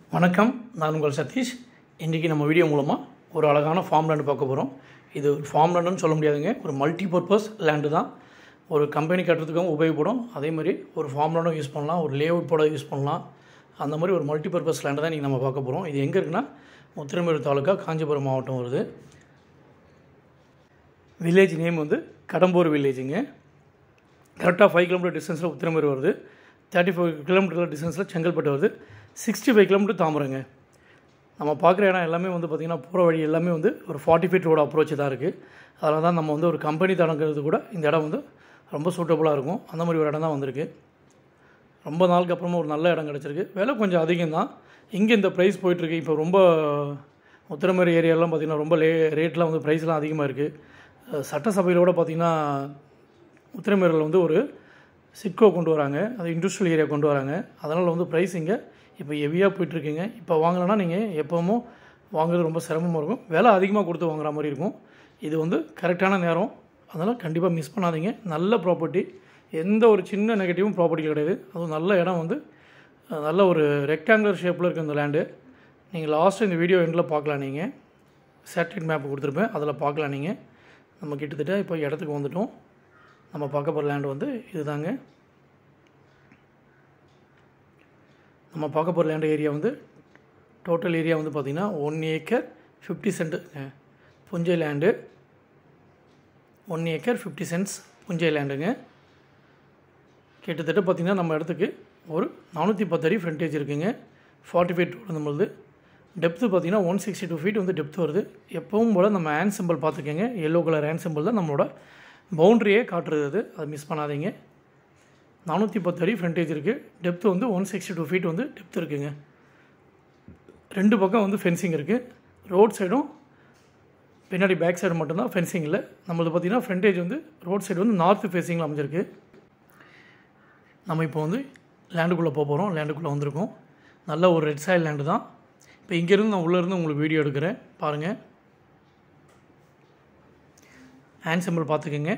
வணக்கம் நான் உங்கள் சதீஷ் இன்றைக்கி நம்ம வீடியோ மூலமாக ஒரு அழகான ஃபார்ம் லேண்டு பார்க்க போகிறோம் இது ஒரு ஃபார்ம் லேண்டுன்னு சொல்ல முடியாதுங்க ஒரு மல்டி பர்பஸ் லேண்டு தான் ஒரு கம்பெனி கட்டுறதுக்கும் உபயோகப்படும் அதே மாதிரி ஒரு ஃபார்ம் லேண்டும் யூஸ் பண்ணலாம் ஒரு லே அவுட் போட யூஸ் பண்ணலாம் அந்த மாதிரி ஒரு மல்டி பர்பஸ் லேண்டு தான் இன்றைக்கி நம்ம பார்க்க போகிறோம் இது எங்கே இருக்குன்னா முத்திரமேடு தாலுக்கா காஞ்சிபுரம் மாவட்டம் வருது வில்லேஜ் நேம் வந்து கடம்பூர் வில்லேஜுங்க கரெக்டாக ஃபைவ் கிலோமீட்டர் டிஸ்டன்ஸில் உத்திரமேறு வருது தேர்ட்டி ஃபைவ் கிலோமீட்டர் டிஸ்டன்ஸில் செங்கல்பட்டு வருது சிக்ஸ்டி ஃபைவ் கிலோமீட்டர் தாமரைங்க நம்ம பார்க்குற இடம் எல்லாமே வந்து பார்த்திங்கன்னா போகிற வழி எல்லாமே வந்து ஒரு ஃபார்ட்டி ஃபீட் ரோடு அப்ரோச் தான் இருக்குது அதனால தான் நம்ம வந்து ஒரு கம்பெனி தொடங்குறது கூட இந்த இடம் வந்து ரொம்ப சூட்டபுளாக இருக்கும் அந்த மாதிரி ஒரு இடம் தான் வந்திருக்கு ரொம்ப நாளுக்கு அப்புறமா ஒரு நல்ல இடம் கிடச்சிருக்கு விலை கொஞ்சம் அதிகம் தான் இங்கே இந்த ப்ரைஸ் போயிட்டுருக்கு இப்போ ரொம்ப உத்திரமேறு ஏரியாலாம் பார்த்திங்கன்னா ரொம்ப லே ரேட்லாம் வந்து ப்ரைஸ்லாம் அதிகமாக இருக்குது சட்டசபையிலோட பார்த்திங்கன்னா உத்திரமேரில் வந்து ஒரு சிட்கோ கொண்டு வராங்க அது இண்டஸ்ட்ரியல் ஏரியா கொண்டு வராங்க அதனால் வந்து ப்ரைஸ் இங்கே இப்போ ஹெவியாக போயிட்டுருக்குங்க இப்போ வாங்கினா நீங்கள் எப்போவும் வாங்குறது ரொம்ப சிரமமாக இருக்கும் விலை அதிகமாக கொடுத்து வாங்குற மாதிரி இருக்கும் இது வந்து கரெக்டான நேரம் அதனால் கண்டிப்பாக மிஸ் பண்ணாதீங்க நல்ல ப்ராப்பர்ட்டி எந்த ஒரு சின்ன நெகட்டிவும் ப்ராப்பர்ட்டி கிடையாது அதுவும் நல்ல இடம் வந்து அஹ், நல்ல ஒரு ரெக்டாங்குலர் ஷேப்பில் இருக்குது இந்த லேண்டு நீங்கள் லாஸ்ட்டு இந்த வீடியோ எண்டில் பார்க்கலாம் நீங்கள் சேட்டலைட் மேப் கொடுத்துருப்பேன் அதில் பார்க்கலாம் நீங்கள் நம்ம கிட்டத்தட்ட இப்போ இடத்துக்கு வந்துட்டோம் நம்ம பார்க்க போகிற லேண்ட் வந்து இதுதாங்க நம்ம பார்க்க போகிற லேண்ட் ஏரியா வந்து டோட்டல் ஏரியா வந்து பார்த்திங்கன்னா ஒன் ஏக்கர் ஃபிஃப்டி சென்ட் புஞ்சை land one acre fifty cents புஞ்சை லேண்டுங்க கிட்டத்தட்ட பார்த்திங்கன்னா நம்ம இடத்துக்கு ஒரு நானூற்றி பத்து அடி ஃப்ரண்டேஜ் இருக்குங்க ஃபார்ட்டி ஃபீட் ரோடு நம்மளது டெப்த்து பார்த்திங்கன்னா ஒன் சிக்ஸ்டி டூ ஃபீட் வந்து டெப்த் வருது எப்பவும் போல் நம்ம ஹேண்ட் சிம்பிள் பார்த்துக்கோங்க எல்லோ கலர் ஹேண்ட் சிம்பிள் தான் நம்மளோட பவுண்ட்ரியே காட்டுறது அது அதை மிஸ் பண்ணாதீங்க நானூற்றி பத்து அடி ஃப்ரண்டேஜ் இருக்குது டெப்த் வந்து ஒன் சிக்ஸ்டி டூ ஃபீட் வந்து டெப்த் இருக்குங்க ரெண்டு பக்கம் வந்து ஃபென்சிங் இருக்குது ரோட் சைடும் பின்னாடி பேக் சைடு மட்டும்தான் ஃபென்சிங் இல்லை நம்மளது பார்த்திங்கன்னா ஃப்ரண்டேஜ் வந்து ரோட் சைடு வந்து நார்த் ஃபேஸிங்கில் அமைஞ்சிருக்கு நம்ம இப்போ வந்து லேண்டுக்குள்ளே போக போகிறோம் லேண்டுக்குள்ளே வந்திருக்கோம் நல்ல ஒரு ரெட் சாயில் லேண்டு தான் இப்போ இங்கேருந்து நான் உள்ளேருந்து உங்களுக்கு வீடியோ எடுக்கிறேன் பாருங்கள் ஹேண்ட் சிம்பிள் பார்த்துக்கோங்க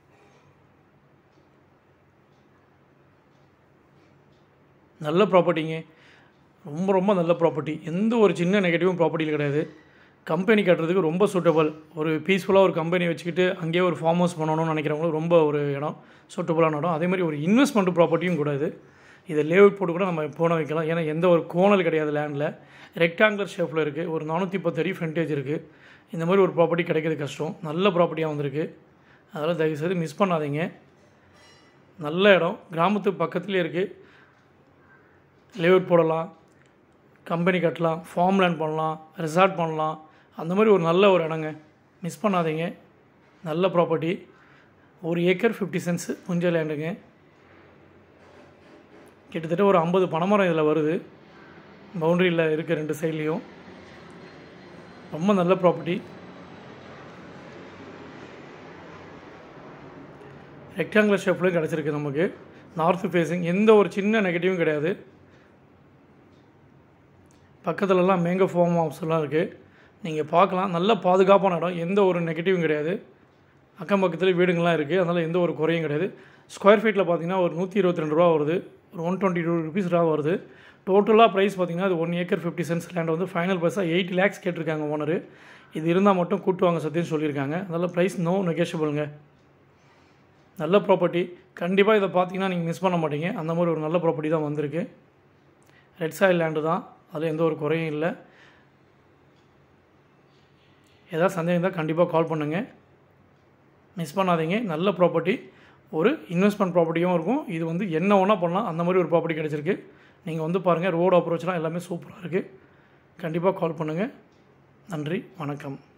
நல்ல ப்ராப்பர்ட்டிங்க ரொம்ப ரொம்ப நல்ல ப்ராப்பர்ட்டி எந்த ஒரு சின்ன நெகட்டிவும் ப்ராப்பர்ட்டியில் கிடையாது கம்பெனி கட்டுறதுக்கு ரொம்ப சூட்டபிள் ஒரு பீஸ்ஃபுல்லாக ஒரு கம்பெனி வச்சுக்கிட்டு அங்கேயே ஒரு ஃபார்ம் ஹவுஸ் பண்ணணும்னு நினைக்கிறவங்களுக்கு ரொம்ப ஒரு இடம் சூட்டபுளான இடம் அதே மாதிரி ஒரு இன்வெஸ்ட்மெண்ட் ப்ராப்பர்ட்டியும் கூட இது இதை லேஅவுட் போட்டு கூட நம்ம போன வைக்கலாம் ஏன்னா எந்த ஒரு கோணல் கிடையாது லேண்டில் ரெக்டாங்குலர் ஷேப்பில் இருக்குது ஒரு நானூற்றி பத்து அடி ஃப்ரண்டேஜ் இருக்குது இந்த மாதிரி ஒரு ப்ராப்பர்ட்டி கிடைக்கிறது கஷ்டம் நல்ல ப்ராப்பர்ட்டியாக வந்திருக்கு அதனால் தயவுசெய்து மிஸ் பண்ணாதீங்க நல்ல இடம் கிராமத்து பக்கத்துலேயே இருக்குது லேஅவுட் போடலாம் கம்பெனி கட்டலாம் ஃபார்ம் லேண்ட் பண்ணலாம் ரெசார்ட் பண்ணலாம் அந்த மாதிரி ஒரு நல்ல ஒரு இடங்க மிஸ் பண்ணாதீங்க நல்ல ப்ராப்பர்ட்டி ஒரு ஏக்கர் ஃபிஃப்டி சென்ட்ஸ் புஞ்ச லேண்டுங்க கிட்டத்தட்ட ஒரு ஐம்பது பனைமரம் இதில் வருது பவுண்டரியில் இருக்க ரெண்டு சைட்லேயும் ரொம்ப நல்ல ப்ராப்பர்ட்டி ரெக்டாங்குலர் ஷேப்லேயும் கிடச்சிருக்கு நமக்கு நார்த் ஃபேஸிங் எந்த ஒரு சின்ன நெகட்டிவும் கிடையாது பக்கத்துலலாம் மேங்கோ ஃபார்ம் ஹவுஸ்லாம் இருக்குது நீங்கள் பார்க்கலாம் நல்ல பாதுகாப்பான இடம் எந்த ஒரு நெகட்டிவும் கிடையாது அக்கம் பக்கத்தில் வீடுங்கள்லாம் இருக்குது அதனால் எந்த ஒரு குறையும் கிடையாது ஸ்கொயர் ஃபீட்டில் பார்த்தீங்கன்னா ஒரு நூற்றி இருபத்தி ரெண்டு ரூபா வருது ஒரு ஒன் டுவெண்ட்டி டூ ருபீஸ் ரூபா வருது டோட்டலாக ப்ரைஸ் பார்த்தீங்கன்னா அது one acre fifty cents land வந்து ஃபைனல் ப்ரைஸாக எயிட்டி லேக்ஸ் கேட்டிருக்காங்க ஓனர் இது இருந்தால் மட்டும் கூட்டுவாங்க சத்தியம் சொல்லியிருக்காங்க அதனால் ப்ரைஸ் நோ நெகோஷியபிளுங்க நல்ல ப்ராப்பர்ட்டி கண்டிப்பாக இதை பார்த்தீங்கன்னா நீங்கள் மிஸ் பண்ண மாட்டீங்க அந்த மாதிரி ஒரு நல்ல ப்ராப்பர்ட்டி தான் வந்திருக்கு ரெட் சாயில் லேண்டு தான் அதில் எந்த ஒரு குறையும் இல்லை ஏதாவது சந்தேகம் இருந்தால் கண்டிப்பாக கால் பண்ணுங்கள் மிஸ் பண்ணாதீங்க நல்ல ப்ராப்பர்ட்டி ஒரு இன்வெஸ்ட்மெண்ட் ப்ராப்பர்ட்டியும் இருக்கும் இது வந்து என்ன ஒன்றா பண்ணலாம் அந்த மாதிரி ஒரு ப்ராப்பர்ட்டி கிடச்சிருக்கு நீங்கள் வந்து பாருங்கள் ரோடு அப்ரோச்லாம் எல்லாமே சூப்பராக இருக்குது கண்டிப்பாக கால் பண்ணுங்கள் நன்றி வணக்கம்